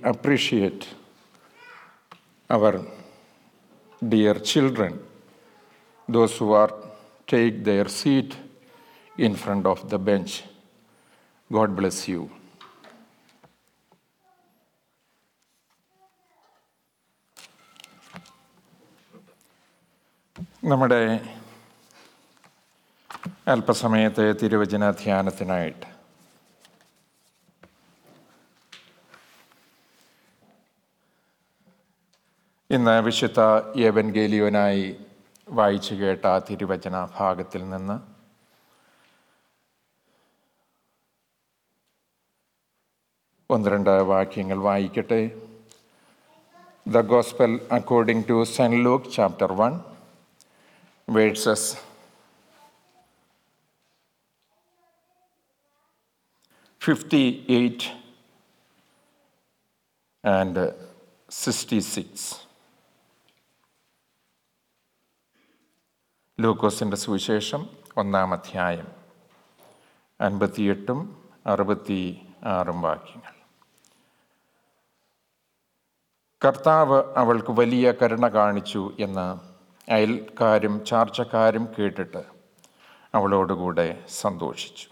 appreciate our dear children, those who are take their seat in front of the bench. God bless you. നമ്മുടെ അല്പസമയത്തെ തിരുവചന ധ്യാനത്തിനായിട്ട് ഇന്ന് വിശുദ്ധ യവൻഗേലിയോനായി വായിച്ചു കേട്ട തിരുവചന ഭാഗത്തിൽ നിന്ന് ഒന്ന് രണ്ട് വാക്യങ്ങൾ വായിക്കട്ടെ the gospel according to saint Luke chapter one verses fifty eight and sixty six ലൂക്കോസിൻ്റെ സുവിശേഷം ഒന്നാം അധ്യായം അൻപത്തിയെട്ടും അറുപത്തി ആറും വാക്യങ്ങൾ കർത്താവ് അവൾക്ക് വലിയ കരുണ കാണിച്ചു എന്ന് അയൽക്കാരും ചാർച്ചക്കാരും കേട്ടിട്ട് അവളോടുകൂടെ സന്തോഷിച്ചു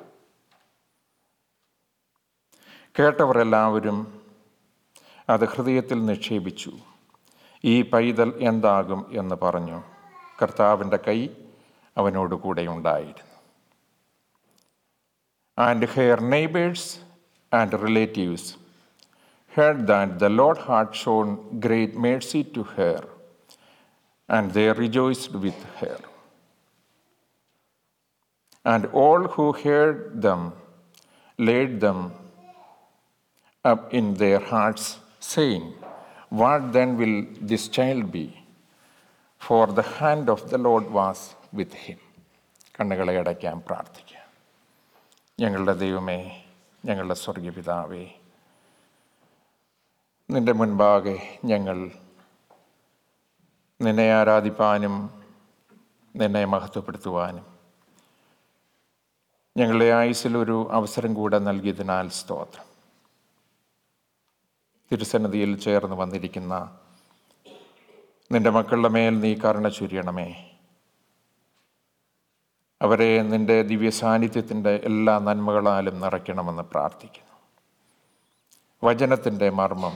കേട്ടവർ എല്ലാവരും അത് ഹൃദയത്തിൽ നിക്ഷേപിച്ചു ഈ പൈതൽ എന്താകും എന്ന് പറഞ്ഞു കർത്താവിൻ്റെ കൈ അവനോട് കൂടെ ഉണ്ടായിരുന്നു and her neighbours and relatives heard that the Lord had shown great mercy to her, and they rejoiced with her. And all who heard them laid them up in their hearts, saying, What then will this child be? For the hand of the Lord was with him. കണ്ണുകളെ അടയ്ക്കാൻ പ്രാർത്ഥിക്കുക ഞങ്ങളുടെ ദൈവമേ ഞങ്ങളുടെ സ്വർഗീയപിതാവേ നിന്റെ മുൻപാകെ ഞങ്ങൾ നിന്നെ ആരാധിപ്പാനും നിന്നെ മഹത്വപ്പെടുത്തുവാനും ഞങ്ങളുടെ ആയുസ്സിൽ ഒരു അവസരം കൂടെ നൽകിയതിനാൽ സ്തോത്രം തിരുസന്നിധിയിൽ ചേർന്ന് വന്നിരിക്കുന്ന നിന്റെ മക്കളുടെ മേൽ നീ കരുണ ചുരിയണമേ അവരെ നിന്റെ ദിവ്യ സാന്നിധ്യത്തിൻ്റെ എല്ലാ നന്മകളാലും നിറയ്ക്കണമെന്ന് പ്രാർത്ഥിക്കുന്നു വചനത്തിൻ്റെ മർമ്മം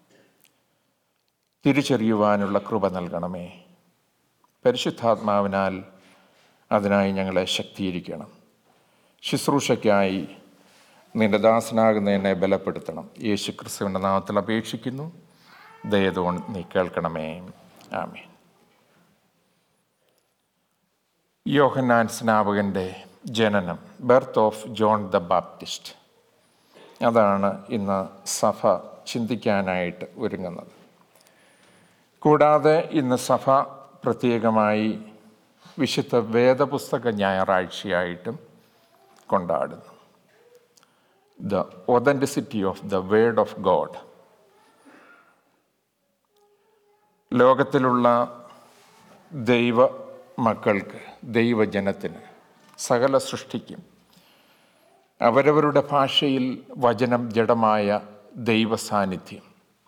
തിരിച്ചറിയുവാനുള്ള കൃപ നൽകണമേ പരിശുദ്ധാത്മാവിനാൽ അതിനായി ഞങ്ങളെ ശക്തീകരിക്കണം ശുശ്രൂഷയ്ക്കായി നിന്റെ ദാസനാകുന്ന എന്നെ ബലപ്പെടുത്തണം യേശു ക്രിസ്തുവിൻ്റെ നാമത്തിൽ അപേക്ഷിക്കുന്നു ദയതോൺ നീ കേൾക്കണമേ ആമേ യോഹന്നാൻ സ്നാപകൻ്റെ ജനനം birth of John the Baptist അതാണ് ഇന്ന് സഭ ചിന്തിക്കാനായിട്ട് ഒരുങ്ങുന്നത് കൂടാതെ ഇന്ന് സഭ പ്രത്യേകമായി വിശുദ്ധ വേദപുസ്തക ഞായറാഴ്ചയായിട്ടും കൊണ്ടാടുന്നു the authenticity of the word of God ലോകത്തിലുള്ള ദൈവ മക്കൾക്ക് ദൈവജനത്തിന് സകല സൃഷ്ടിക്കും അവരവരുടെ ഭാഷയിൽ വചനം ജഡമായ ദൈവ സാന്നിധ്യം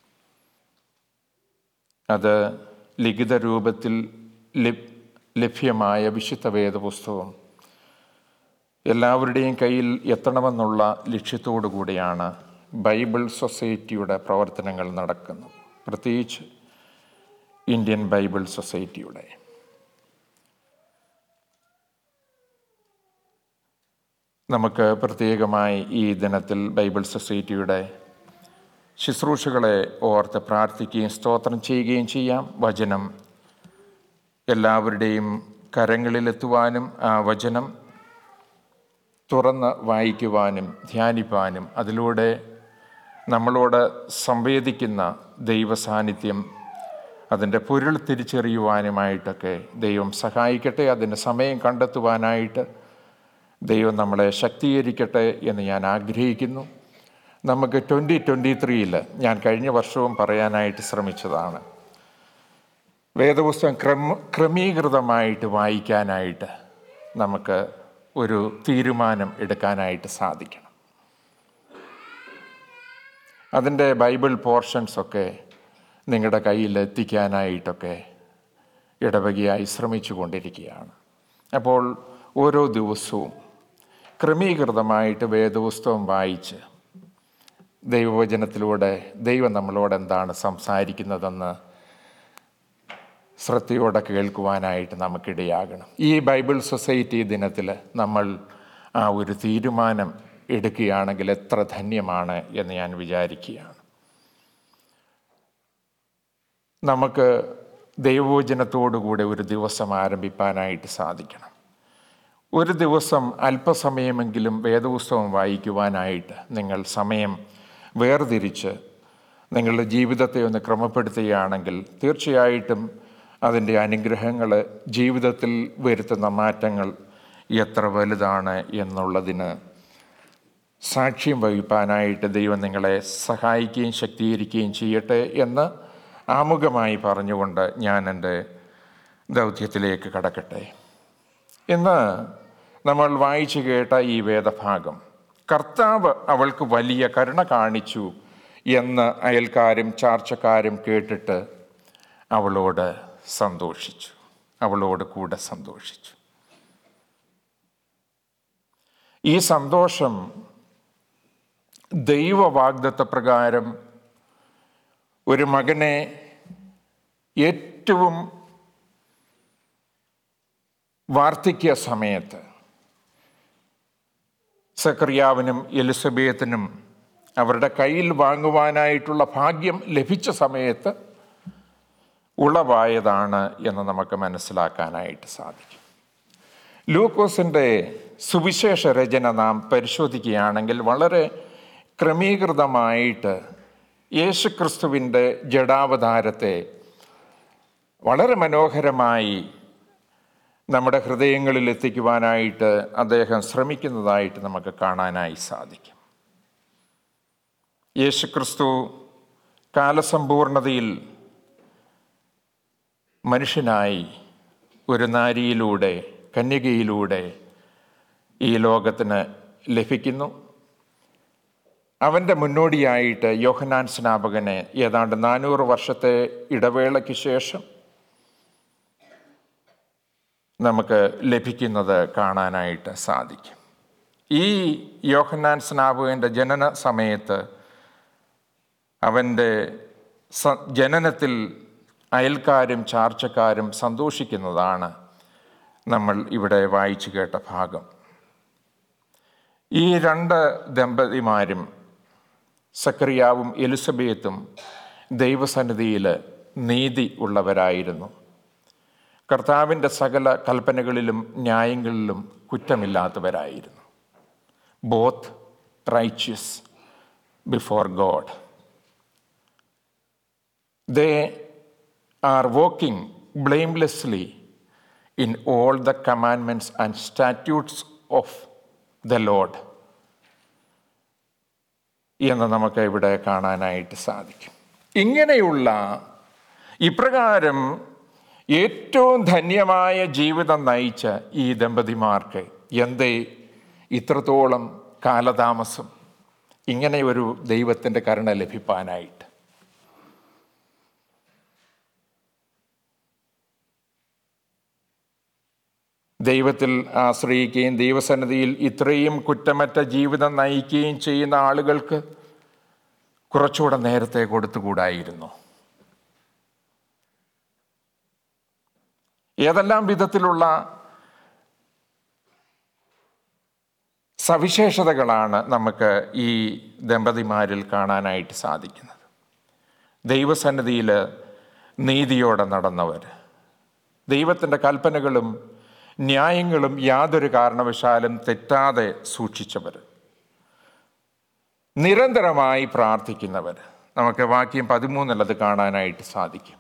അത് ലിഖിത രൂപത്തിൽ ലഭ്യമായ വിശുദ്ധ വേദപുസ്തകം എല്ലാവരുടെയും കയ്യിൽ എത്തണമെന്നുള്ള ലക്ഷ്യത്തോടു കൂടിയാണ് ബൈബിൾ സൊസൈറ്റിയുടെ പ്രവർത്തനങ്ങൾ നടക്കുന്നത് പ്രത്യേകിച്ച് ഇന്ത്യൻ ബൈബിൾ സൊസൈറ്റിയുടെ നമുക്ക് പ്രത്യേകമായി ഈ ദിനത്തിൽ ബൈബിൾ സൊസൈറ്റിയുടെ ശുശ്രൂഷകളെ ഓർത്ത് പ്രാർത്ഥിക്കുകയും സ്തോത്രം ചെയ്യുകയും ചെയ്യാം വചനം എല്ലാവരുടെയും കരങ്ങളിലെത്തുവാനും ആ വചനം തുറന്ന് വായിക്കുവാനും ധ്യാനിപ്പാനും അതിലൂടെ നമ്മളോട് സംവേദിക്കുന്ന ദൈവ സാന്നിധ്യം അതിൻ്റെ പൊരുൾ തിരിച്ചറിയുവാനുമായിട്ടൊക്കെ ദൈവം സഹായിക്കട്ടെ അതിൻ്റെ സമയം കണ്ടെത്തുവാനായിട്ട് ദൈവം നമ്മളെ ശക്തീകരിക്കട്ടെ എന്ന് ഞാൻ ആഗ്രഹിക്കുന്നു നമുക്ക് ട്വൻ്റി ട്വൻ്റി ത്രീയിൽ ഞാൻ കഴിഞ്ഞ വർഷവും പറയാനായിട്ട് ശ്രമിച്ചതാണ് വേദപുസ്തകം ക്രമ ക്രമീകൃതമായിട്ട് വായിക്കാനായിട്ട് നമുക്ക് ഒരു തീരുമാനം എടുക്കാനായിട്ട് സാധിക്കണം അതിൻ്റെ ബൈബിൾ പോർഷൻസൊക്കെ നിങ്ങളുടെ കയ്യിൽ എത്തിക്കാനായിട്ടൊക്കെ ഇടവകയായി ശ്രമിച്ചു കൊണ്ടിരിക്കുകയാണ് അപ്പോൾ ഓരോ ദിവസവും ക്രമീകൃതമായിട്ട് വേദപുസ്തകം വായിച്ച് ദൈവവചനത്തിലൂടെ ദൈവം നമ്മളോട് എന്താണ് സംസാരിക്കുന്നതെന്ന് ശ്രദ്ധയോടെ കേൾക്കുവാനായിട്ട് നമുക്കിടയാകണം ഈ ബൈബിൾ സൊസൈറ്റി ദിനത്തിൽ നമ്മൾ ആ ഒരു തീരുമാനം എടുക്കുകയാണെങ്കിൽ എത്ര ധന്യമാണ് എന്ന് ഞാൻ വിചാരിക്കുകയാണ് നമുക്ക് ദൈവവചനത്തോടുകൂടെ ഒരു ദിവസം ആരംഭിപ്പാനായിട്ട് സാധിക്കണം ഒരു ദിവസം അല്പസമയമെങ്കിലും വേദപുസ്തകം വായിക്കുവാനായിട്ട് നിങ്ങൾ സമയം വേർതിരിച്ച് നിങ്ങളുടെ ജീവിതത്തെ ഒന്ന് ക്രമപ്പെടുത്തുകയാണെങ്കിൽ തീർച്ചയായിട്ടും അതിൻ്റെ അനുഗ്രഹങ്ങൾ ജീവിതത്തിൽ വരുത്തുന്ന മാറ്റങ്ങൾ എത്ര വലുതാണ് എന്നുള്ളതിന് സാക്ഷ്യം വഹിപ്പാനായിട്ട് ദൈവം നിങ്ങളെ സഹായിക്കുകയും ശക്തീകരിക്കുകയും ചെയ്യട്ടെ എന്ന് ആമുഖമായി പറഞ്ഞുകൊണ്ട് ഞാൻ എൻ്റെ ദൗത്യത്തിലേക്ക് കടക്കട്ടെ ഇന്ന് നമ്മൾ വായിച്ചു കേട്ട ഈ വേദഭാഗം കർത്താവ് അവൾക്ക് വലിയ കരുണ കാണിച്ചു എന്ന് അയൽക്കാരും ചാർച്ചക്കാരും കേട്ടിട്ട് അവളോട് സന്തോഷിച്ചു അവളോട് കൂടെ സന്തോഷിച്ചു ഈ സന്തോഷം ദൈവവാഗ്ദത്ത പ്രകാരം ഒരു മകനെ ഏറ്റവും വാർദ്ധക്യ സമയത്ത് സക്രിയാവിനും എലിസബേത്തിനും അവരുടെ കയ്യിൽ വാങ്ങുവാനായിട്ടുള്ള ഭാഗ്യം ലഭിച്ച സമയത്ത് ഉളവായതാണ് എന്ന് നമുക്ക് മനസ്സിലാക്കാനായിട്ട് സാധിക്കും ലൂക്കോസിൻ്റെ സുവിശേഷ രചന നാം പരിശോധിക്കുകയാണെങ്കിൽ വളരെ ക്രമീകൃതമായിട്ട് യേശുക്രിസ്തുവിൻ്റെ ജഡാവതാരത്തെ വളരെ മനോഹരമായി നമ്മുടെ ഹൃദയങ്ങളിൽ എത്തിക്കുവാനായിട്ട് അദ്ദേഹം ശ്രമിക്കുന്നതായിട്ട് നമുക്ക് കാണാനായി സാധിക്കും യേശുക്രിസ്തു കാലസമ്പൂർണതയിൽ മനുഷ്യനായി ഒരു നാരിയിലൂടെ കന്യകയിലൂടെ ഈ ലോകത്തിന് ലഭിക്കുന്നു അവൻ്റെ മുന്നോടിയായിട്ട് യോഹനാൻ സ്നാപകനെ ഏതാണ്ട് നാനൂറ് വർഷത്തെ ഇടവേളയ്ക്ക് ശേഷം നമുക്ക് ലഭിക്കുന്നത് കാണാനായിട്ട് സാധിക്കും ഈ യോഹന്നാൻ സ്നാപകൻ്റെ ജനന സമയത്ത് അവൻ്റെ സ ജനനത്തിൽ അയൽക്കാരും ചാർച്ചക്കാരും സന്തോഷിക്കുന്നതാണ് നമ്മൾ ഇവിടെ വായിച്ചു കേട്ട ഭാഗം ഈ രണ്ട് ദമ്പതിമാരും സക്രിയാവും എലിസബേത്തും ദൈവസന്നിധിയിൽ നീതി ഉള്ളവരായിരുന്നു കർത്താവിൻ്റെ സകല കൽപ്പനകളിലും ന്യായങ്ങളിലും കുറ്റമില്ലാത്തവരായിരുന്നു both righteous before God they are working blamelessly in all the commandments and statutes of the Lord എന്ന് നമുക്ക് ഇവിടെ കാണാനായിട്ട് സാധിക്കും ഇങ്ങനെയുള്ള ഇപ്രകാരം ഏറ്റവും ധന്യമായ ജീവിതം നയിച്ച ഈ ദമ്പതിമാർക്ക് എന്തേ ഇത്രത്തോളം കാലതാമസം ഇങ്ങനെ ഒരു ദൈവത്തിൻ്റെ കരുണ ലഭിപ്പാനായിട്ട് ദൈവത്തിൽ ആശ്രയിക്കുകയും ദൈവസന്നിധിയിൽ ഇത്രയും കുറ്റമറ്റ ജീവിതം നയിക്കുകയും ചെയ്യുന്ന ആളുകൾക്ക് കുറച്ചുകൂടെ നേരത്തെ കൊടുത്തുകൂടായിരുന്നു ഏതെല്ലാം വിധത്തിലുള്ള സവിശേഷതകളാണ് നമുക്ക് ഈ ദമ്പതിമാരിൽ കാണാനായിട്ട് സാധിക്കുന്നത് ദൈവസന്നിധിയിൽ നീതിയോടെ നടന്നവർ ദൈവത്തിൻ്റെ കൽപ്പനകളും ന്യായങ്ങളും യാതൊരു കാരണവശാലും തെറ്റാതെ സൂക്ഷിച്ചവർ നിരന്തരമായി പ്രാർത്ഥിക്കുന്നവർ നമുക്ക് വാക്യം പതിമൂന്നിലത് കാണാനായിട്ട് സാധിക്കും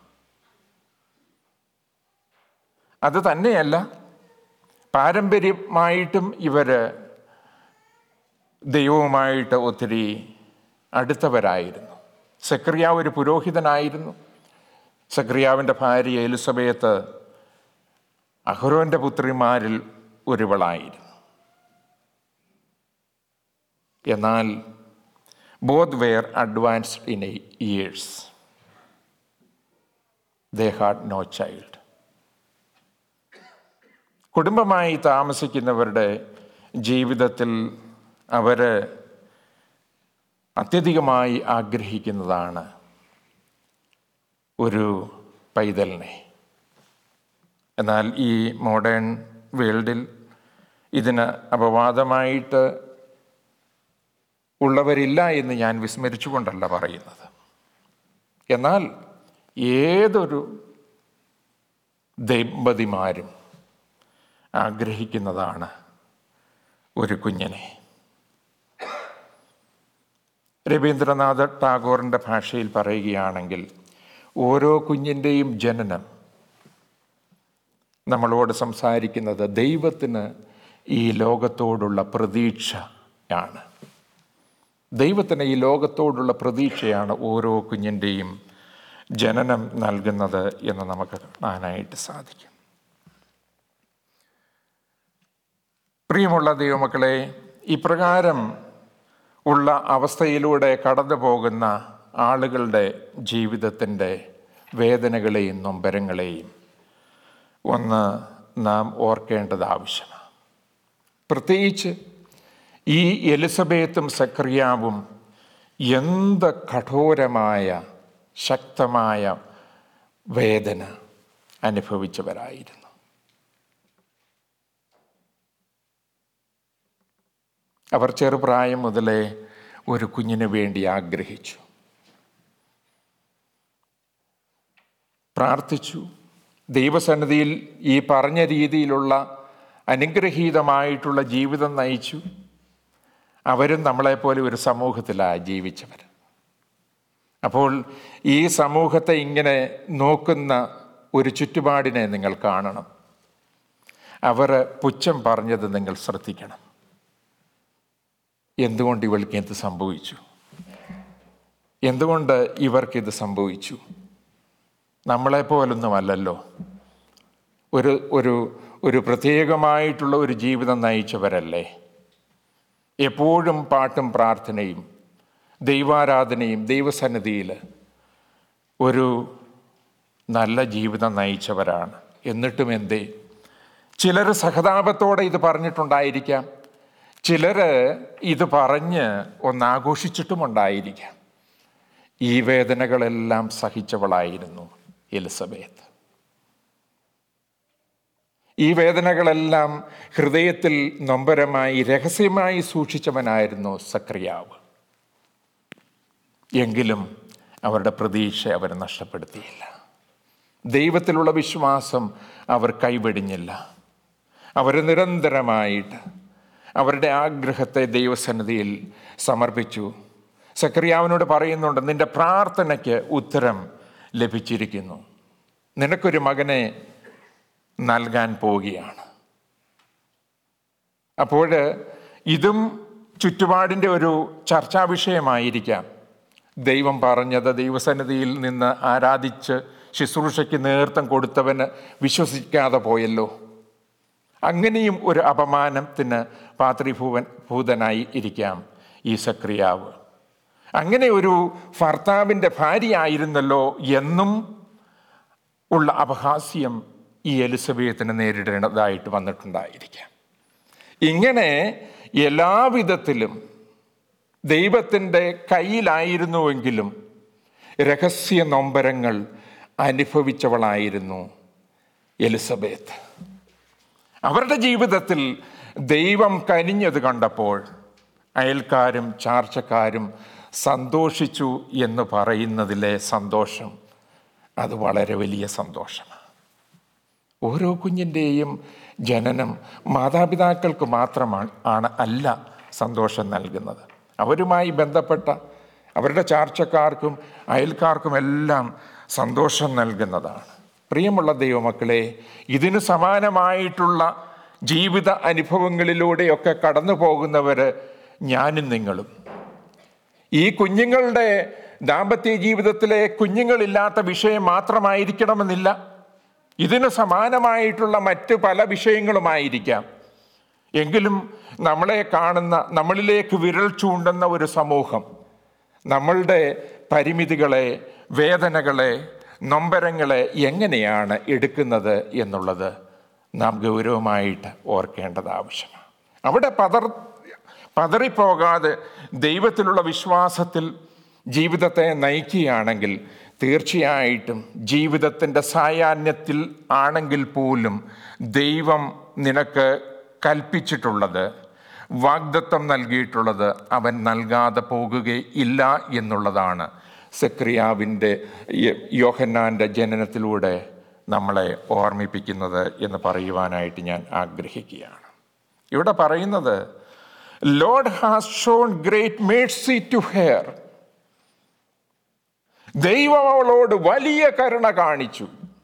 അത് തന്നെയല്ല പാരമ്പര്യമായിട്ടും ഇവർ ദൈവവുമായിട്ട് ഒത്തിരി അടുത്തവരായിരുന്നു സക്രിയാവ് ഒരു പുരോഹിതനായിരുന്നു സക്രിയാവിൻ്റെ ഭാര്യ എലിസബേത്ത് അഹ്റോൻ്റെ പുത്രിമാരിൽ ഒരുവളായിരുന്നു എന്നാൽ both were advanced in years they had no child കുടുംബമായി താമസിക്കുന്നവരുടെ ജീവിതത്തിൽ അവർ അത്യധികമായി ആഗ്രഹിക്കുന്നതാണ് ഒരു പൈതലിനെ എന്നാൽ ഈ മോഡേൺ വേൾഡിൽ ഇതിന് അപവാദമായിട്ട് ഉള്ളവരില്ല എന്ന് ഞാൻ വിസ്മരിച്ചുകൊണ്ടല്ല പറയുന്നത് എന്നാൽ ഏതൊരു ദമ്പതിമാരും ആഗ്രഹിക്കുന്നതാണ് ഒരു കുഞ്ഞിനെ രവീന്ദ്രനാഥ ടാഗോറിൻ്റെ ഭാഷയിൽ പറയുകയാണെങ്കിൽ ഓരോ കുഞ്ഞിൻ്റെയും ജനനം നമ്മളോട് സംസാരിക്കുന്നത് ദൈവത്തിന് ഈ ലോകത്തോടുള്ള പ്രതീക്ഷയാണ് ദൈവത്തിന് ഈ ലോകത്തോടുള്ള പ്രതീക്ഷയാണ് ഓരോ കുഞ്ഞിൻ്റെയും ജനനം നൽകുന്നത് എന്ന് നമുക്ക് കാണാനായിട്ട് സാധിക്കും പ്രിയമുള്ള ദൈവമക്കളെ ഇപ്രകാരം ഉള്ള അവസ്ഥയിലൂടെ കടന്നു പോകുന്ന ആളുകളുടെ ജീവിതത്തിൻ്റെ വേദനകളെയും നൊമ്പരങ്ങളെയും ഒന്ന് നാം ഓർക്കേണ്ടത് ആവശ്യമാണ് പ്രത്യേകിച്ച് ഈ എലിസബത്തും സക്രിയാവും എന്ത് കഠോരമായ ശക്തമായ വേദന അനുഭവിച്ചവരായിരുന്നു അവർ ചെറുപ്രായം മുതലേ ഒരു കുഞ്ഞിന് വേണ്ടി ആഗ്രഹിച്ചു പ്രാർത്ഥിച്ചു ദൈവസന്നിധിയിൽ ഈ പറഞ്ഞ രീതിയിലുള്ള അനുഗ്രഹീതമായിട്ടുള്ള ജീവിതം നയിച്ചു അവരും നമ്മളെപ്പോലെ ഒരു സമൂഹത്തിലാണ് ജീവിച്ചവർ അപ്പോൾ ഈ സമൂഹത്തെ ഇങ്ങനെ നോക്കുന്ന ഒരു ചുറ്റുപാടിനെ നിങ്ങൾ കാണണം അവർ പുച്ഛം പറഞ്ഞത് നിങ്ങൾ ശ്രദ്ധിക്കണം എന്തുകൊണ്ട് ഇവൾക്ക് ഇത് സംഭവിച്ചു എന്തുകൊണ്ട് ഇവർക്കിത് സംഭവിച്ചു നമ്മളെപ്പോലൊന്നുമല്ലല്ലോ ഒരു ഒരു ഒരു പ്രത്യേകമായിട്ടുള്ള ഒരു ജീവിതം നയിച്ചവരല്ലേ എപ്പോഴും പാട്ടും പ്രാർത്ഥനയും ദൈവാരാധനയും ദൈവസന്നിധിയിൽ ഒരു നല്ല ജീവിതം നയിച്ചവരാണ് എന്നിട്ടും എന്തേ ചിലർ സഹതാപത്തോടെ ഇത് പറഞ്ഞിട്ടുണ്ടായിരിക്കാം ചിലർ ഇത് പറഞ്ഞ് ഒന്നാഘോഷിച്ചിട്ടുമുണ്ടായിരിക്കാം ഈ വേദനകളെല്ലാം സഹിച്ചവളായിരുന്നു എലിസബത്ത് ഈ വേദനകളെല്ലാം ഹൃദയത്തിൽ നൊമ്പരമായി രഹസ്യമായി സൂക്ഷിച്ചവനായിരുന്നു സക്രിയാവ് എങ്കിലും അവരുടെ പ്രതീക്ഷ അവർ നഷ്ടപ്പെടുത്തിയില്ല ദൈവത്തിലുള്ള വിശ്വാസം അവർ കൈവെടിഞ്ഞില്ല അവർ നിരന്തരമായിട്ട് അവരുടെ ആഗ്രഹത്തെ ദൈവസന്നിധിയിൽ സമർപ്പിച്ചു സക്രിയാവിനോട് പറയുന്നുണ്ട് നിന്റെ പ്രാർത്ഥനയ്ക്ക് ഉത്തരം ലഭിച്ചിരിക്കുന്നു നിനക്കൊരു മകനെ നൽകാൻ പോവുകയാണ് അപ്പോൾ ഇതും ചുറ്റുപാടിൻ്റെ ഒരു ചർച്ചാ വിഷയമായിരിക്കാം ദൈവം പറഞ്ഞത് ദൈവസന്നിധിയിൽ നിന്ന് ആരാധിച്ച് ശുശ്രൂഷയ്ക്ക് നേതൃത്വം കൊടുത്തവന് വിശ്വസിക്കാതെ പോയല്ലോ അങ്ങനെയും ഒരു അപമാനത്തിന് പാത്രിഭൂവൻ ഭൂതനായി ഇരിക്കാം ഈ സക്രിയാവ് അങ്ങനെ ഒരു ഭർത്താവിൻ്റെ ഭാര്യയായിരുന്നല്ലോ എന്നും ഉള്ള അപഹാസ്യം ഈ എലിസബത്തിന് നേരിടേണ്ടതായിട്ട് വന്നിട്ടുണ്ടായിരിക്കാം ഇങ്ങനെ എല്ലാവിധത്തിലും ദൈവത്തിൻ്റെ കയ്യിലായിരുന്നുവെങ്കിലും രഹസ്യ നൊമ്പരങ്ങൾ അനുഭവിച്ചവളായിരുന്നു എലിസബത്ത് അവരുടെ ജീവിതത്തിൽ ദൈവം കനിഞ്ഞത് കണ്ടപ്പോൾ അയൽക്കാരും ചാർച്ചക്കാരും സന്തോഷിച്ചു എന്ന് പറയുന്നതിലെ സന്തോഷം അത് വളരെ വലിയ സന്തോഷമാണ് ഓരോ കുഞ്ഞിൻ്റെയും ജനനം മാതാപിതാക്കൾക്ക് മാത്രമാണ് ആണ് അല്ല സന്തോഷം നൽകുന്നത് അവരുമായി ബന്ധപ്പെട്ട അവരുടെ ചാർച്ചക്കാർക്കും അയൽക്കാർക്കുമെല്ലാം സന്തോഷം നൽകുന്നതാണ് പ്രിയമുള്ള ദൈവമക്കളെ ഇതിന് സമാനമായിട്ടുള്ള ജീവിത അനുഭവങ്ങളിലൂടെയൊക്കെ കടന്നു പോകുന്നവർ ഞാനും നിങ്ങളും ഈ കുഞ്ഞുങ്ങളുടെ ദാമ്പത്യ ജീവിതത്തിലെ കുഞ്ഞുങ്ങളില്ലാത്ത വിഷയം മാത്രമായിരിക്കണമെന്നില്ല ഇതിന് സമാനമായിട്ടുള്ള മറ്റ് പല വിഷയങ്ങളുമായിരിക്കാം എങ്കിലും നമ്മളെ കാണുന്ന നമ്മളിലേക്ക് വിരൽ ചൂണ്ടുന്ന ഒരു സമൂഹം നമ്മളുടെ പരിമിതികളെ വേദനകളെ നൊമ്പരങ്ങളെ എങ്ങനെയാണ് എടുക്കുന്നത് എന്നുള്ളത് നാം ഗൗരവമായിട്ട് ഓർക്കേണ്ടത് ആവശ്യമാണ് അവിടെ പതർ പതറിപ്പോകാതെ ദൈവത്തിലുള്ള വിശ്വാസത്തിൽ ജീവിതത്തെ നയിക്കുകയാണെങ്കിൽ തീർച്ചയായിട്ടും ജീവിതത്തിൻ്റെ സായാഹ്നത്തിൽ ആണെങ്കിൽ പോലും ദൈവം നിനക്ക് കൽപ്പിച്ചിട്ടുള്ളത് വാഗ്ദത്വം നൽകിയിട്ടുള്ളത് അവൻ നൽകാതെ പോകുകയില്ല എന്നുള്ളതാണ് സെക്രിയാവിൻ്റെ യോഹന്നാൻ്റെ ജനനത്തിലൂടെ നമ്മളെ ഓർമ്മിപ്പിക്കുന്നത് എന്ന് പറയുവാനായിട്ട് ഞാൻ ആഗ്രഹിക്കുകയാണ് ഇവിടെ പറയുന്നത് Lord has shown great mercy to her ദൈവം അവളോട് വലിയ കരുണ കാണിച്ചു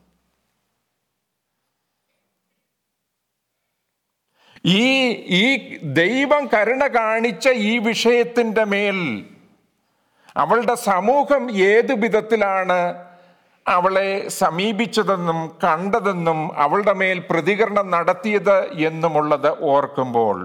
ഈ ഈ ദൈവം കരുണ കാണിച്ച ഈ വിഷയത്തിൻ്റെ മേൽ അവളുടെ സമൂഹം ഏത് വിധത്തിലാണ് അവളെ സമീപിച്ചതെന്നും കണ്ടതെന്നും അവളുടെ മേൽ പ്രതികരണം നടത്തിയത് എന്നുമുള്ളത് ഓർക്കുമ്പോൾ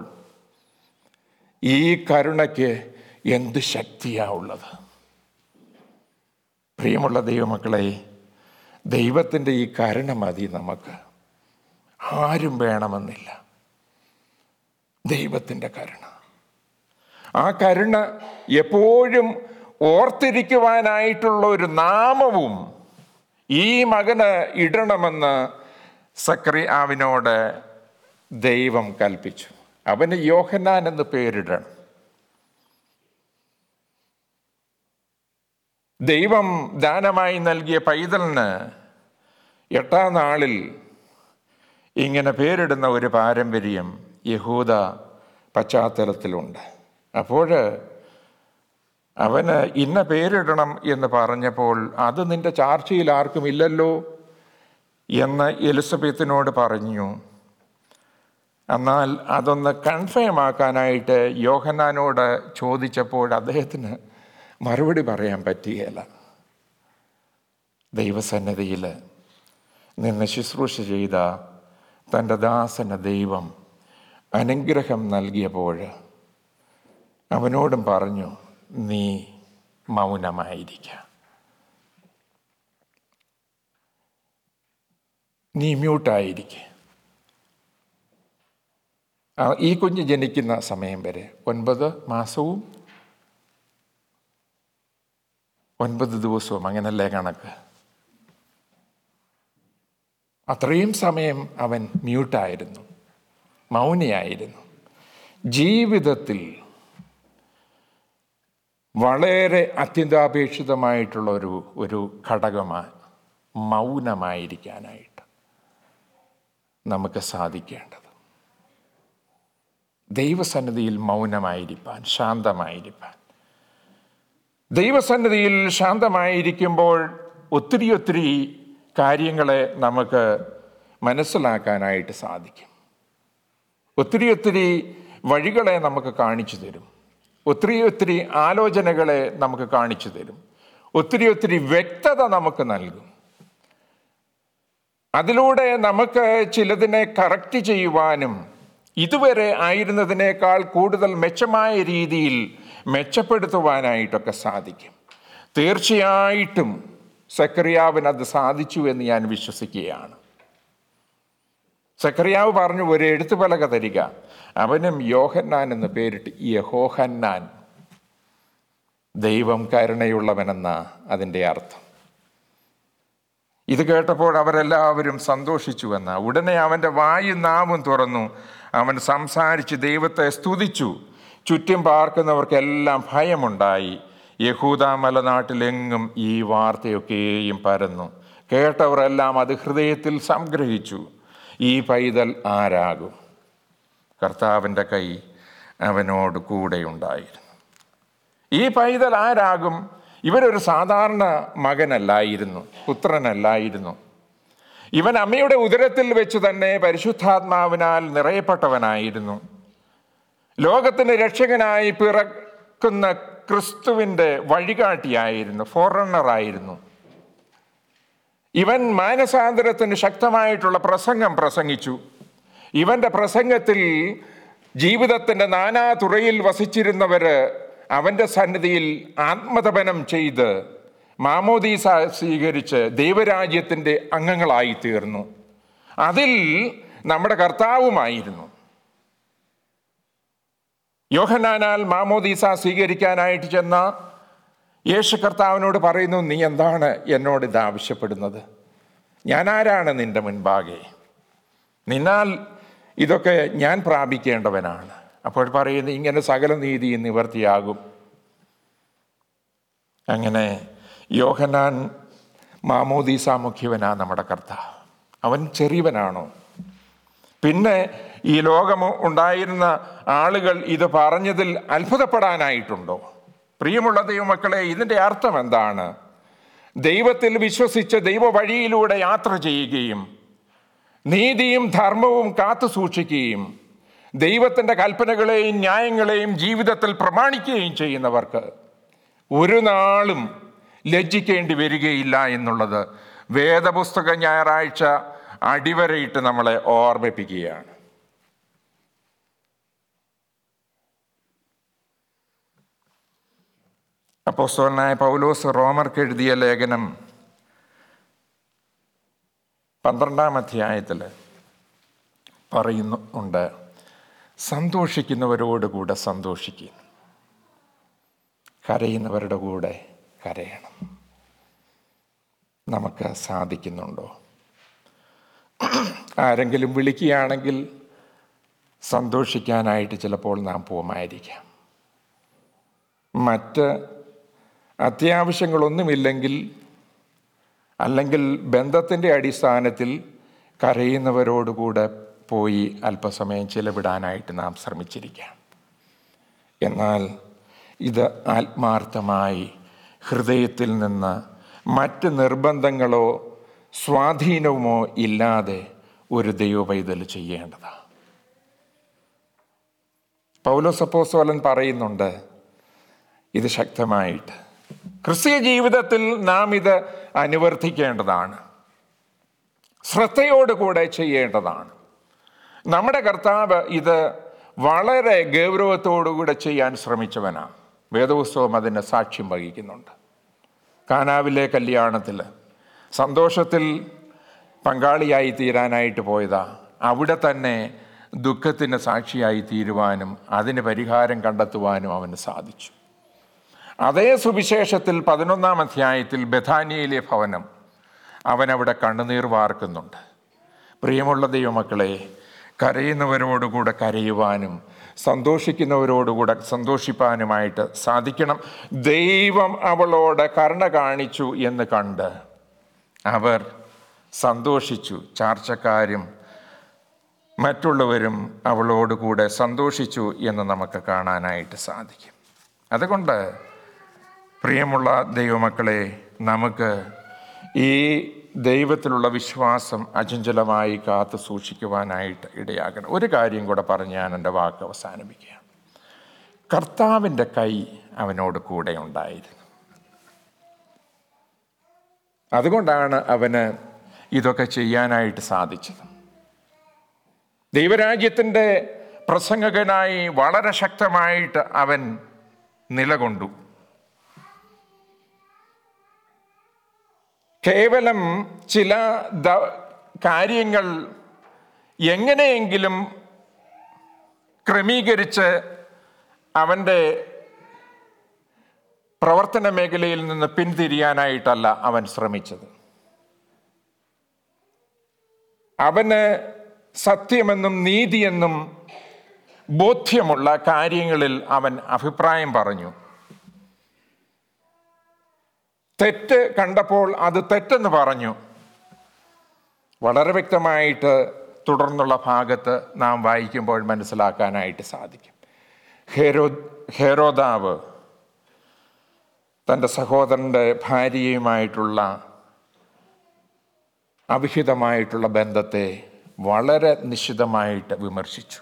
ഈ കരുണയ്ക്ക് എന്ത് ശക്തിയാ ഉള്ളത് പ്രിയമുള്ള ദൈവമക്കളെ ദൈവത്തിൻ്റെ ഈ കരുണ മതി നമുക്ക് ആരും വേണമെന്നില്ല ദൈവത്തിൻ്റെ കരുണ ആ കരുണ എപ്പോഴും ഓർത്തിരിക്കുവാനായിട്ടുള്ള ഒരു നാമവും ഈ മകന് ഇടണമെന്ന് സക്രി ആവിനോട് ദൈവം കൽപ്പിച്ചു അവന് യോഹന്നാൻ എന്ന് പേരിടണം ദൈവം ദാനമായി നൽകിയ പൈതലിന് എട്ടാം നാളിൽ ഇങ്ങനെ പേരിടുന്ന ഒരു പാരമ്പര്യം യഹൂദ പശ്ചാത്തലത്തിലുണ്ട് അപ്പോൾ അവന് ഇന്ന പേരിടണം എന്ന് പറഞ്ഞപ്പോൾ അത് നിന്റെ ചാർച്ചയിൽ ആർക്കും ഇല്ലല്ലോ എന്ന് എലിസബത്തിനോട് പറഞ്ഞു എന്നാൽ അതൊന്ന് കൺഫേം ആക്കാനായിട്ട് യോഹന്നാനോട് ചോദിച്ചപ്പോൾ അദ്ദേഹത്തിന് മറുപടി പറയാൻ പറ്റുകയില്ല ദൈവസന്നദ്ധിയിൽ നിന്ന് ശുശ്രൂഷ ചെയ്ത തൻ്റെ ദാസന ദൈവം അനുഗ്രഹം നൽകിയപ്പോൾ അവനോടും പറഞ്ഞു നീ മൗനമായിരിക്ക നീ മ്യൂട്ടായിരിക്ക ഈ കുഞ്ഞ് ജനിക്കുന്ന സമയം വരെ ഒൻപത് മാസവും ഒൻപത് ദിവസവും അങ്ങനല്ലേ കണക്ക് അത്രയും സമയം അവൻ മ്യൂട്ടായിരുന്നു മൗനിയായിരുന്നു ജീവിതത്തിൽ വളരെ അത്യന്താപേക്ഷിതമായിട്ടുള്ള ഒരു ഒരു ഘടകമാണ് മൗനമായിരിക്കാനായിട്ട് നമുക്ക് സാധിക്കേണ്ടത് ദൈവസന്നിധിയിൽ മൗനമായിരിക്കാൻ ശാന്തമായിരിക്കാൻ ദൈവസന്നിധിയിൽ ശാന്തമായിരിക്കുമ്പോൾ ഒത്തിരി ഒത്തിരി കാര്യങ്ങളെ നമുക്ക് മനസ്സിലാക്കാനായിട്ട് സാധിക്കും ഒത്തിരി ഒത്തിരി വഴികളെ നമുക്ക് കാണിച്ചു തരും ഒത്തിരി ഒത്തിരി ആലോചനകളെ നമുക്ക് കാണിച്ചു തരും ഒത്തിരി ഒത്തിരി വ്യക്തത നമുക്ക് നൽകും അതിലൂടെ നമുക്ക് ചിലതിനെ കറക്റ്റ് ചെയ്യുവാനും ഇതുവരെ ആയിരുന്നതിനേക്കാൾ കൂടുതൽ മെച്ചമായ രീതിയിൽ മെച്ചപ്പെടുത്തുവാനായിട്ടൊക്കെ സാധിക്കും തീർച്ചയായിട്ടും സക്രിയാവിന് അത് സാധിച്ചു എന്ന് ഞാൻ വിശ്വസിക്കുകയാണ് സക്രിയാവ് പറഞ്ഞു ഒരു എഴുത്തുപലക തരിക അവനും യോഹന്നാൻ എന്ന് പേരിട്ട് യഹോഹന്നാൻ ദൈവം കരുണയുള്ളവനെന്ന അതിൻ്റെ അർത്ഥം ഇത് കേട്ടപ്പോൾ അവരെല്ലാവരും സന്തോഷിച്ചു എന്ന ഉടനെ അവൻ്റെ വായും നാവും തുറന്നു അവൻ സംസാരിച്ച് ദൈവത്തെ സ്തുതിച്ചു ചുറ്റും പാർക്കുന്നവർക്കെല്ലാം ഭയമുണ്ടായി യഹൂദ മലനാട്ടിലെങ്ങും ഈ വാർത്തയൊക്കെയും പരന്നു കേട്ടവരെല്ലാം അത് ഹൃദയത്തിൽ സംഗ്രഹിച്ചു ഈ പൈതൽ ആരാകും കർത്താവിൻ്റെ കൈ അവനോട് കൂടെയുണ്ടായിരുന്നു ഈ പൈതൽ ആരാകും ഇവരൊരു സാധാരണ മകനല്ലായിരുന്നു പുത്രനല്ലായിരുന്നു ഇവൻ അമ്മയുടെ ഉദരത്തിൽ വെച്ച് തന്നെ പരിശുദ്ധാത്മാവിനാൽ നിറയപ്പെട്ടവനായിരുന്നു ലോകത്തിന് രക്ഷകനായി പിറക്കുന്ന ക്രിസ്തുവിൻ്റെ വഴികാട്ടിയായിരുന്നു ഫോറണ്ണറായിരുന്നു ഇവൻ മാനസാന്തരത്തിന് ശക്തമായിട്ടുള്ള പ്രസംഗം പ്രസംഗിച്ചു ഇവന്റെ പ്രസംഗത്തിൽ ജീവിതത്തിൻ്റെ നാനാ തുറയിൽ വസിച്ചിരുന്നവര് അവൻ്റെ സന്നിധിയിൽ ആത്മതപനം ചെയ്ത് മാമോദീസ സ്വീകരിച്ച് ദൈവരാജ്യത്തിൻ്റെ അംഗങ്ങളായി തീർന്നു അതിൽ നമ്മുടെ കർത്താവുമായിരുന്നു യോഹനാനാൽ മാമോദീസ സ്വീകരിക്കാനായിട്ട് ചെന്ന യേശു കർത്താവിനോട് പറയുന്നു നീ എന്താണ് എന്നോട് ഇത് ആവശ്യപ്പെടുന്നത് ഞാൻ ആരാണ് നിന്റെ മുൻപാകെ നിന്നാൽ ഇതൊക്കെ ഞാൻ പ്രാപിക്കേണ്ടവനാണ് അപ്പോൾ പറയുന്നു ഇങ്ങനെ സകല നീതി നിവർത്തിയാകും അങ്ങനെ യോഹനാൻ മാമോദീസ മുഖ്യവനാ നമ്മുടെ കർത്താവ് അവൻ ചെറിയവനാണോ പിന്നെ ഈ ലോകം ഉണ്ടായിരുന്ന ആളുകൾ ഇത് പറഞ്ഞതിൽ അത്ഭുതപ്പെടാനായിട്ടുണ്ടോ പ്രിയമുള്ള ദൈവമക്കളെ ഇതിൻ്റെ അർത്ഥം എന്താണ് ദൈവത്തിൽ വിശ്വസിച്ച് ദൈവ വഴിയിലൂടെ യാത്ര ചെയ്യുകയും നീതിയും ധർമ്മവും കാത്തു സൂക്ഷിക്കുകയും ദൈവത്തിൻ്റെ കൽപ്പനകളെയും ന്യായങ്ങളെയും ജീവിതത്തിൽ പ്രമാണിക്കുകയും ചെയ്യുന്നവർക്ക് ഒരു നാളും ലജ്ജിക്കേണ്ടി വരികയില്ല എന്നുള്ളത് വേദപുസ്തക ഞായറാഴ്ച അടിവരയിട്ട് നമ്മളെ ഓർമ്മിപ്പിക്കുകയാണ് അപ്പോസ്തലനായ പൗലോസ് റോമർക്ക് എഴുതിയ ലേഖനം പന്ത്രണ്ടാം അധ്യായത്തിൽ പറയുന്നുണ്ട് സന്തോഷിക്കുന്നവരോടുകൂടെ സന്തോഷിക്കുക കരയുന്നവരുടെ കൂടെ കരയണം നമുക്ക് സാധിക്കുന്നുണ്ടോ ആരെങ്കിലും വിളിക്കുകയാണെങ്കിൽ സന്തോഷിക്കാനായിട്ട് ചിലപ്പോൾ നാം പോകുമായിരിക്കാം മറ്റ് അത്യാവശ്യങ്ങളൊന്നുമില്ലെങ്കിൽ അല്ലെങ്കിൽ ബന്ധത്തിൻ്റെ അടിസ്ഥാനത്തിൽ കരയുന്നവരോടുകൂടെ പോയി അല്പസമയം ചിലവിടാനായിട്ട് നാം ശ്രമിച്ചിരിക്കാം എന്നാൽ ഇത് ആത്മാർത്ഥമായി ഹൃദയത്തിൽ നിന്ന് മറ്റ് നിർബന്ധങ്ങളോ സ്വാധീനവുമോ ഇല്ലാതെ ഒരു ദൈവപൈതൽ ചെയ്യേണ്ടതാണ് പൗലോസപ്പോസോലൻ പറയുന്നുണ്ട് ഇത് ശക്തമായിട്ട് ക്രിസ്തീയ ജീവിതത്തിൽ നാം ഇത് അനുവർത്തിക്കേണ്ടതാണ് ശ്രദ്ധയോടുകൂടെ ചെയ്യേണ്ടതാണ് നമ്മുടെ കർത്താവ് ഇത് വളരെ ഗൗരവത്തോടുകൂടെ ചെയ്യാൻ ശ്രമിച്ചവനാണ് വേദപുസ്തകം അതിന് സാക്ഷ്യം വഹിക്കുന്നുണ്ട് കാനാവിലെ കല്യാണത്തിൽ സന്തോഷത്തിൽ പങ്കാളിയായി തീരാനായിട്ട് പോയതാ അവിടെ തന്നെ ദുഃഖത്തിന് സാക്ഷിയായി തീരുവാനും അതിന് പരിഹാരം കണ്ടെത്തുവാനും അവന് സാധിച്ചു അതേ സുവിശേഷത്തിൽ പതിനൊന്നാം അധ്യായത്തിൽ ബഥാനിയയിലെ ഭവനം അവനവിടെ കണ്ണുനീർ വാർക്കുന്നുണ്ട് പ്രിയമുള്ള ദൈവമക്കളെ കരയുന്നവരോടുകൂടെ കരയുവാനും സന്തോഷിക്കുന്നവരോടുകൂടെ സന്തോഷിപ്പാനുമായിട്ട് സാധിക്കണം ദൈവം അവളോട് കരുണ കാണിച്ചു എന്ന് കണ്ട് അവർ സന്തോഷിച്ചു ചാർച്ചക്കാരും മറ്റുള്ളവരും അവളോടുകൂടെ സന്തോഷിച്ചു എന്ന് നമുക്ക് കാണാനായിട്ട് സാധിക്കും അതുകൊണ്ട് പ്രിയമുള്ള ദൈവമക്കളെ നമുക്ക് ഈ ദൈവത്തിലുള്ള വിശ്വാസം അചഞ്ചലമായി കാത്തു സൂക്ഷിക്കുവാനായിട്ട് ഇടയാകണം ഒരു കാര്യം കൂടെ പറഞ്ഞ് ഞാൻ എൻ്റെ വാക്ക് അവസാനിപ്പിക്കുകയാണ് കർത്താവിൻ്റെ കൈ അവനോട് കൂടെ ഉണ്ടായിരുന്നു അതുകൊണ്ടാണ് അവന് ഇതൊക്കെ ചെയ്യാനായിട്ട് സാധിച്ചത് ദൈവരാജ്യത്തിൻ്റെ പ്രസംഗകനായി വളരെ ശക്തമായിട്ട് അവൻ നിലകൊണ്ടു കേവലം ചില ദ കാര്യങ്ങൾ എങ്ങനെയെങ്കിലും ക്രമീകരിച്ച് അവൻ്റെ പ്രവർത്തന മേഖലയിൽ നിന്ന് പിന്തിരിയാനായിട്ടല്ല അവൻ ശ്രമിച്ചത് അവന് സത്യമെന്നും നീതിയെന്നും ബോധ്യമുള്ള കാര്യങ്ങളിൽ അവൻ അഭിപ്രായം പറഞ്ഞു തെറ്റ് കണ്ടപ്പോൾ അത് തെറ്റെന്ന് പറഞ്ഞു വളരെ വ്യക്തമായിട്ട് തുടർന്നുള്ള ഭാഗത്ത് നാം വായിക്കുമ്പോൾ മനസ്സിലാക്കാനായിട്ട് സാധിക്കും ഹെരോ ഹെരോദാവ് തൻ്റെ സഹോദരൻ്റെ ഭാര്യയുമായിട്ടുള്ള അവിഹിതമായിട്ടുള്ള ബന്ധത്തെ വളരെ നിശിതമായിട്ട് വിമർശിച്ചു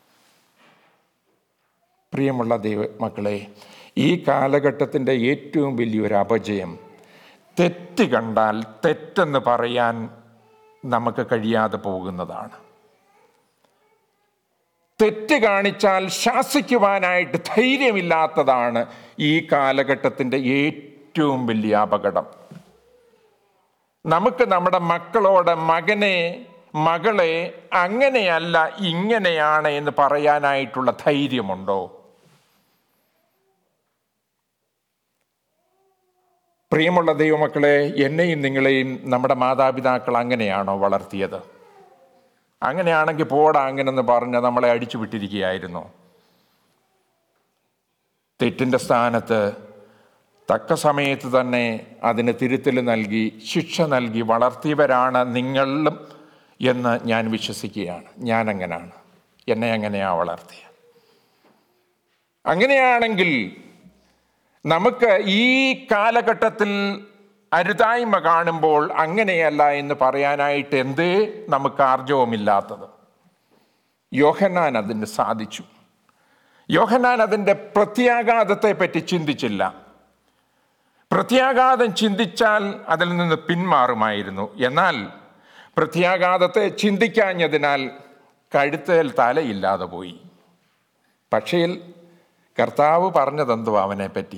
പ്രിയമുള്ള ദൈവ മക്കളെ ഈ കാലഘട്ടത്തിൻ്റെ ഏറ്റവും വലിയൊരു അപജയം തെറ്റ് കണ്ടാൽ തെറ്റെന്ന് പറയാൻ നമുക്ക് കഴിയാതെ പോകുന്നതാണ് തെറ്റ് കാണിച്ചാൽ ശാസിക്കുവാനായിട്ട് ധൈര്യമില്ലാത്തതാണ് ഈ കാലഘട്ടത്തിൻ്റെ ഏറ്റവും വലിയ അപകടം നമുക്ക് നമ്മുടെ മക്കളോട് മകനെ മകളെ അങ്ങനെയല്ല ഇങ്ങനെയാണ് എന്ന് പറയാനായിട്ടുള്ള ധൈര്യമുണ്ടോ പ്രിയമുള്ള ദൈവമക്കളെ എന്നെയും നിങ്ങളെയും നമ്മുടെ മാതാപിതാക്കൾ അങ്ങനെയാണോ വളർത്തിയത് അങ്ങനെയാണെങ്കിൽ പോടാ അങ്ങനെന്ന് പറഞ്ഞ് നമ്മളെ അടിച്ചു വിട്ടിരിക്കുകയായിരുന്നു തെറ്റിൻ്റെ സ്ഥാനത്ത് തക്ക സമയത്ത് തന്നെ അതിന് തിരുത്തൽ നൽകി ശിക്ഷ നൽകി വളർത്തിയവരാണ് നിങ്ങളും എന്ന് ഞാൻ വിശ്വസിക്കുകയാണ് ഞാൻ അങ്ങനാണ് എന്നെ അങ്ങനെയാ വളർത്തിയ അങ്ങനെയാണെങ്കിൽ നമുക്ക് ഈ കാലഘട്ടത്തിൽ അരുതായ്മ കാണുമ്പോൾ അങ്ങനെയല്ല എന്ന് പറയാനായിട്ട് എന്തേ നമുക്ക് ആർജവമില്ലാത്തത് യോഹന്നാൻ അതിന് സാധിച്ചു യോഹന്നാൻ അതിൻ്റെ പ്രത്യാഘാതത്തെ പറ്റി ചിന്തിച്ചില്ല പ്രത്യാഘാതം ചിന്തിച്ചാൽ അതിൽ നിന്ന് പിന്മാറുമായിരുന്നു എന്നാൽ പ്രത്യാഘാതത്തെ ചിന്തിക്കാഞ്ഞതിനാൽ കഴുത്തേൽ തലയില്ലാതെ പോയി പക്ഷേ കർത്താവ് പറഞ്ഞതെന്തോ അവനെ പറ്റി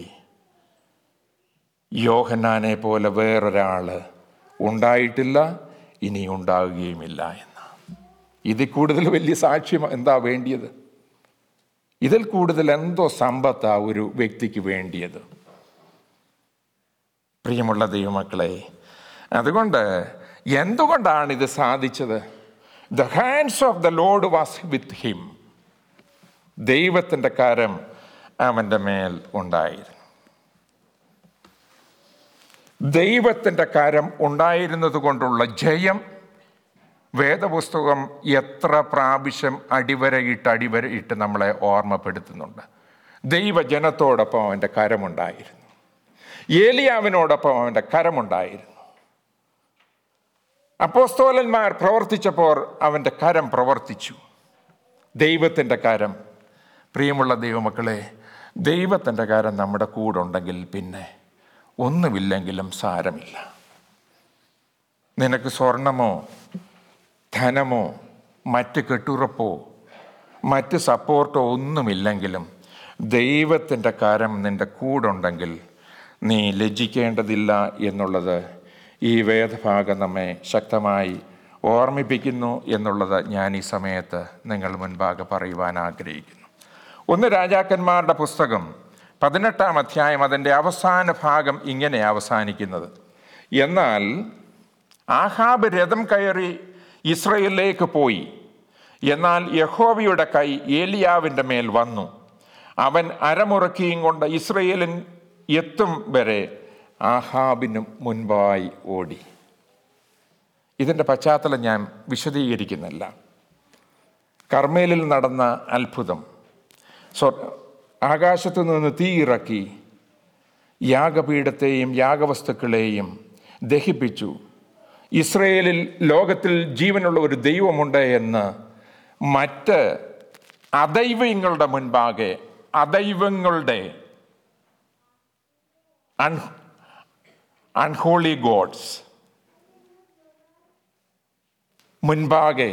യോഹന്നാനെ പോലെ വേറൊരാൾ ഉണ്ടായിട്ടില്ല ഇനി ഉണ്ടാവുകയുമില്ല എന്ന് ഇതിൽ കൂടുതൽ വലിയ സാക്ഷ്യം എന്താ വേണ്ടിയത് ഇതിൽ കൂടുതൽ എന്തോ സമ്പത്താ ഒരു വ്യക്തിക്ക് വേണ്ടിയത് പ്രിയമുള്ള ദൈവമക്കളെ അതുകൊണ്ട് എന്തുകൊണ്ടാണ് ഇത് സാധിച്ചത് the hands of the Lord was with him ദൈവത്തിൻ്റെ കരം അവൻ്റെ മേൽ ഉണ്ടായിരുന്നു ദൈവത്തിൻ്റെ കരം ഉണ്ടായിരുന്നത് കൊണ്ടുള്ള ജയം വേദപുസ്തകം എത്ര പ്രാവശ്യം അടിവരയിട്ട് അടിവരയിട്ട് നമ്മളെ ഓർമ്മപ്പെടുത്തുന്നുണ്ട് ദൈവജനത്തോടൊപ്പം അവൻ്റെ കരമുണ്ടായിരുന്നു ഏലിയാവിനോടൊപ്പം അവൻ്റെ കരമുണ്ടായിരുന്നു അപ്പോസ്തോലന്മാർ പ്രവർത്തിച്ചപ്പോൾ അവൻ്റെ കരം പ്രവർത്തിച്ചു ദൈവത്തിൻ്റെ കരം പ്രിയമുള്ള ദൈവമക്കളെ ദൈവത്തിൻ്റെ കരം നമ്മുടെ കൂടെ ഉണ്ടെങ്കിൽ പിന്നെ ഒന്നുമില്ലെങ്കിലും സാരമില്ല നിനക്ക് സ്വർണമോ ധനമോ മറ്റ് കെട്ടുറപ്പോ മറ്റ് സപ്പോർട്ടോ ഒന്നുമില്ലെങ്കിലും ദൈവത്തിൻ്റെ കരം നിൻ്റെ കൂടുണ്ടെങ്കിൽ നീ ലജ്ജിക്കേണ്ടതില്ല എന്നുള്ളത് ഈ വേദഭാഗം നമ്മെ ശക്തമായി ഓർമ്മിപ്പിക്കുന്നു എന്നുള്ളത് ഞാൻ ഈ സമയത്ത് നിങ്ങൾ മുൻപാകെ പറയുവാൻ ആഗ്രഹിക്കുന്നു ഒന്ന് രാജാക്കന്മാരുടെ പുസ്തകം പതിനെട്ടാം അധ്യായം അതിൻ്റെ അവസാന ഭാഗം ഇങ്ങനെ അവസാനിക്കുന്നത് എന്നാൽ ആഹാബ് രഥം കയറി ഇസ്രയേലിലേക്ക് പോയി എന്നാൽ യഹോവയുടെ കൈ ഏലിയാവിൻ്റെ മേൽ വന്നു അവൻ അരമുറക്കിയും കൊണ്ട് ഇസ്രയേലിൻ എത്തും വരെ ആഹാബിനും മുൻപായി ഓടി ഇതിൻ്റെ പശ്ചാത്തലം ഞാൻ വിശദീകരിക്കുന്നില്ല കർമ്മേലിൽ നടന്ന അത്ഭുതം സ്വ ആകാശത്തു നിന്ന് തീ ഇറക്കി യാഗപീഠത്തെയും യാഗവസ്തുക്കളെയും ദഹിപ്പിച്ചു ഇസ്രയേലിൽ ലോകത്തിൽ ജീവനുള്ള ഒരു ദൈവമുണ്ട് എന്ന് മറ്റ് അദൈവങ്ങളുടെ മുൻപാകെ അദൈവങ്ങളുടെ അൺ അൺഹോളി ഗോഡ്സ് മുൻപാകെ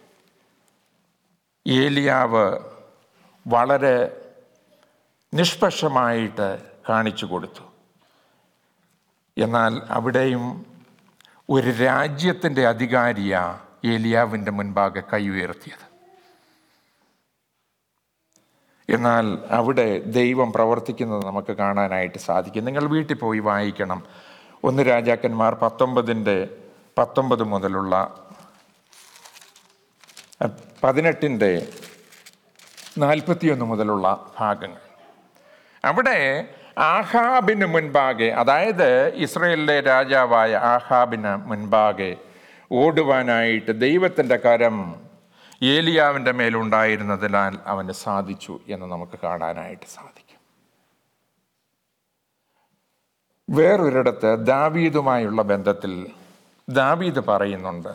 ഏലിയാവ് വളരെ നിഷ്പക്ഷമായിട്ട് കാണിച്ചു കൊടുത്തു എന്നാൽ അവിടെയും ഒരു രാജ്യത്തിൻ്റെ അധികാരിയാ ഏലിയാവിൻ്റെ മുൻപാകെ കൈ ഉയർത്തിയത് എന്നാൽ അവിടെ ദൈവം പ്രവർത്തിക്കുന്നത് നമുക്ക് കാണാനായിട്ട് സാധിക്കും നിങ്ങൾ വീട്ടിൽ പോയി വായിക്കണം ഒന്ന് രാജാക്കന്മാർ പത്തൊമ്പതിൻ്റെ പത്തൊമ്പത് മുതലുള്ള പതിനെട്ടിൻ്റെ നാൽപ്പത്തിയൊന്ന് മുതലുള്ള ഭാഗങ്ങൾ അവിടെ ആഹാബിന് മുൻപാകെ അതായത് ഇസ്രയേലിലെ രാജാവായ ആഹാബിന് മുൻപാകെ ഓടുവാനായിട്ട് ദൈവത്തിൻ്റെ കരം ഏലിയാവിൻ്റെ മേലുണ്ടായിരുന്നതിനാൽ അവന് സാധിച്ചു എന്ന് നമുക്ക് കാണാനായിട്ട് സാധിക്കും വേറൊരിടത്ത് ദാവീദുമായുള്ള ബന്ധത്തിൽ ദാവീദ് പറയുന്നുണ്ട്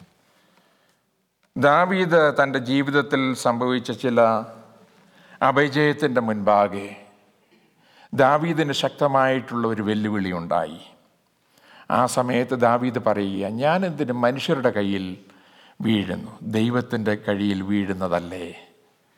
ദാവീദ് തൻ്റെ ജീവിതത്തിൽ സംഭവിച്ച ചില അപജയത്തിൻ്റെ മുൻപാകെ ദാവീദിന് ശക്തമായിട്ടുള്ള ഒരു വെല്ലുവിളി ഉണ്ടായി ആ സമയത്ത് ദാവീദ് പറയുക ഞാൻ എന്തിനും മനുഷ്യരുടെ കയ്യിൽ വീഴുന്നു ദൈവത്തിൻ്റെ കയ്യിൽ വീഴുന്നതല്ലേ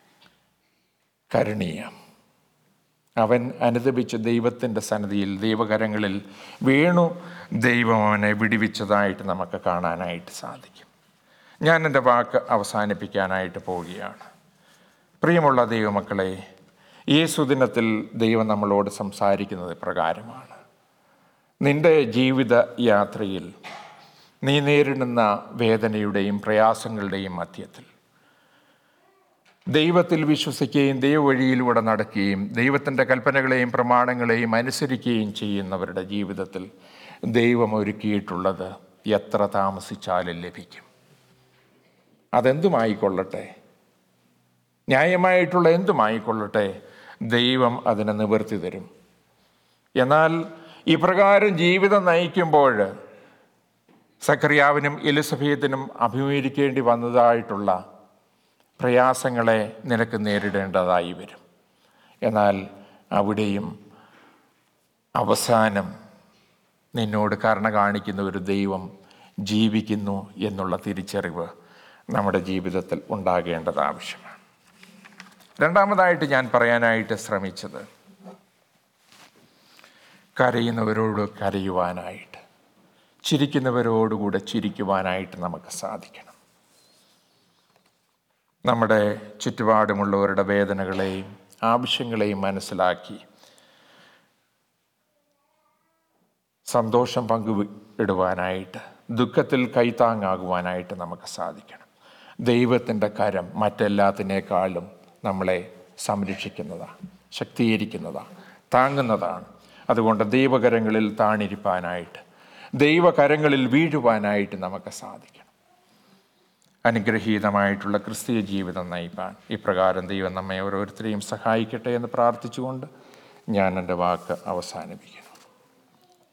കരുണീയം അവൻ അനുദപിച്ച് ദൈവത്തിൻ്റെ സന്നിധിയിൽ ദൈവകരങ്ങളിൽ വീണു ദൈവം അവനെ വിടിവിച്ചതായിട്ട് നമുക്ക് കാണാനായിട്ട് സാധിക്കും ഞാൻ എൻ്റെ വാക്ക് അവസാനിപ്പിക്കാനായിട്ട് പോവുകയാണ് പ്രിയമുള്ള ദൈവമക്കളെ ഈ സുദിനത്തിൽ ദൈവം നമ്മളോട് സംസാരിക്കുന്നത് പ്രകാരമാണ് നിന്റെ ജീവിത യാത്രയിൽ നീ നേരിടുന്ന വേദനയുടെയും പ്രയാസങ്ങളുടെയും മധ്യത്തിൽ ദൈവത്തിൽ വിശ്വസിക്കുകയും ദൈവവഴിയിലൂടെ നടക്കുകയും ദൈവത്തിൻ്റെ കൽപ്പനകളെയും പ്രമാണങ്ങളെയും അനുസരിക്കുകയും ചെയ്യുന്നവരുടെ ജീവിതത്തിൽ ദൈവം ഒരുക്കിയിട്ടുള്ളത് എത്ര താമസിച്ചാലും ലഭിക്കും അതെന്തുമായിക്കൊള്ളട്ടെ ന്യായമായിട്ടുള്ള എന്തുമായിക്കൊള്ളട്ടെ ദൈവം അതിനെ നിവർത്തി തരും എന്നാൽ ഇപ്രകാരം ജീവിതം നയിക്കുമ്പോൾ സക്കറിയാവിനും എലിസബേത്തിനും അഭിമുഖീകരിക്കേണ്ടി വന്നതായിട്ടുള്ള പ്രയാസങ്ങളെ നിനക്ക് നേരിടേണ്ടതായി വരും എന്നാൽ അവിടെയും അവസാനം നിന്നോട് കരുണ കാണിക്കുന്ന ഒരു ദൈവം ജീവിക്കുന്നു എന്നുള്ള തിരിച്ചറിവ് നമ്മുടെ ജീവിതത്തിൽ ഉണ്ടാകേണ്ടത് ആവശ്യമാണ് രണ്ടാമതായിട്ട് ഞാൻ പറയാനായിട്ട് ശ്രമിച്ചത് കരയുന്നവരോട് കരയുവാനായിട്ട് ചിരിക്കുന്നവരോടുകൂടെ ചിരിക്കുവാനായിട്ട് നമുക്ക് സാധിക്കണം നമ്മുടെ ചുറ്റുപാടുമുള്ളവരുടെ വേദനകളെയും ആവശ്യങ്ങളെയും മനസ്സിലാക്കി സന്തോഷം പങ്കുവിടുവാനായിട്ട് ദുഃഖത്തിൽ കൈത്താങ്ങാകുവാനായിട്ട് നമുക്ക് സാധിക്കണം ദൈവത്തിൻ്റെ കരം മറ്റെല്ലാത്തിനേക്കാളും നമ്മളെ സംരക്ഷിക്കുന്നതാണ് ശക്തീകരിക്കുന്നതാണ് താങ്ങുന്നതാണ് അതുകൊണ്ട് ദൈവകരങ്ങളിൽ താണിരിപ്പാനായിട്ട് ദൈവകരങ്ങളിൽ വീഴുവാനായിട്ട് നമുക്ക് സാധിക്കണം അനുഗ്രഹീതമായിട്ടുള്ള ക്രിസ്തീയ ജീവിതം നയിപ്പാൻ ഇപ്രകാരം ദൈവം നമ്മെ ഓരോരുത്തരെയും സഹായിക്കട്ടെ എന്ന് പ്രാർത്ഥിച്ചുകൊണ്ട് ഞാൻ എൻ്റെ വാക്ക് അവസാനിപ്പിക്കുന്നു